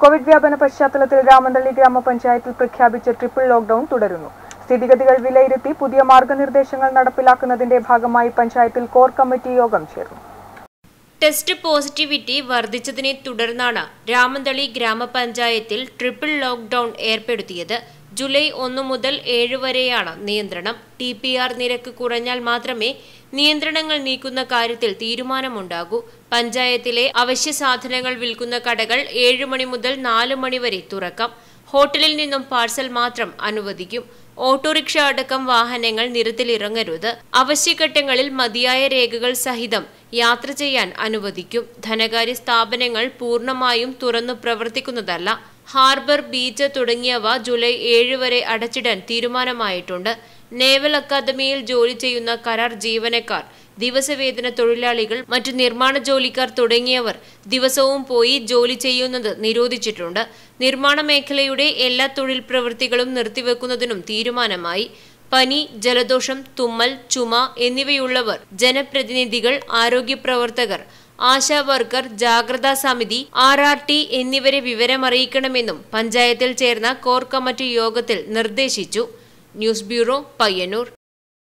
Covid വ്യാപന പശ്ചാത്തലത്തിൽ രാമന്തള്ളി ഗ്രാമപഞ്ചായത്തിൽ പ്രഖ്യാപിച്ച ട്രിപ്പിൾ ലോക്ഡൌൺ തുടരുന്നു സ്ഥിതിഗതികൾ വിലയിരുത്തി പുതിയ മാർഗനിർദ്ദേശങ്ങൾ നടപ്പിലാക്കുന്നതിന്റെ ഭാഗമായി പഞ്ചായത്തിൽ കോർ കമ്മിറ്റി യോഗം ചേർന്നു ടെസ്റ്റ് പോസിറ്റിവിറ്റി വർദ്ധിച്ചതിനെ തുടർന്നാണ് രാമന്തളി ഗ്രാമപഞ്ചായത്തിൽ ട്രിപ്പിൾ ലോക്ക്ഡൌൺ ഏർപ്പെടുത്തിയത് ജൂലൈ ഒന്ന് മുതൽ ഏഴ് വരെയാണ് നിയന്ത്രണം ടി പി ആർ നിരക്ക് കുറഞ്ഞാൽ മാത്രമേ നിയന്ത്രണങ്ങൾ നീക്കുന്ന കാര്യത്തിൽ തീരുമാനമുണ്ടാകൂ പഞ്ചായത്തിലെ അവശ്യ സാധനങ്ങൾ വിൽക്കുന്ന കടകൾ ഏഴ് മണി മുതൽ നാല് മണി വരെ തുറക്കാം ഹോട്ടലിൽ നിന്നും പാഴ്സൽ മാത്രം അനുവദിക്കും ഓട്ടോറിക്ഷ അടക്കം വാഹനങ്ങൾ നിരത്തിലിറങ്ങരുത് അവശ്യഘട്ടങ്ങളിൽ മതിയായ രേഖകൾ സഹിതം യാത്ര ചെയ്യാൻ അനുവദിക്കും ധനകാര്യ സ്ഥാപനങ്ങൾ പൂർണ്ണമായും തുറന്നു പ്രവർത്തിക്കുന്നതല്ല ഹാർബർ ബീച്ച് തുടങ്ങിയവ ജൂലൈ ഏഴ് വരെ അടച്ചിടാൻ തീരുമാനമായിട്ടുണ്ട് നേവൽ അക്കാദമിയിൽ ജോലി ചെയ്യുന്ന കരാർ ജീവനക്കാർ ദിവസവേതന തൊഴിലാളികൾ മറ്റു നിർമ്മാണ ജോലിക്കാർ തുടങ്ങിയവർ ദിവസവും പോയി ജോലി ചെയ്യുന്നത് നിരോധിച്ചിട്ടുണ്ട് നിർമ്മാണ മേഖലയുടെ എല്ലാ തൊഴിൽ പ്രവൃത്തികളും നിർത്തിവെക്കുന്നതിനും തീരുമാനമായി പനി ജലദോഷം തുമ്മൽ ചുമ എന്നിവയുള്ളവർ ജനപ്രതിനിധികൾ ആരോഗ്യ പ്രവർത്തകർ ആശാ വർക്കർ ജാഗ്രതാ സമിതി ആർ ആർ ടി എന്നിവരെ വിവരമറിയിക്കണമെന്നും പഞ്ചായത്തിൽ ചേർന്ന കോർ കമ്മിറ്റി യോഗത്തിൽ നിർദ്ദേശിച്ചു ന്യൂസ് ബ്യൂറോ പയ്യന്നൂർ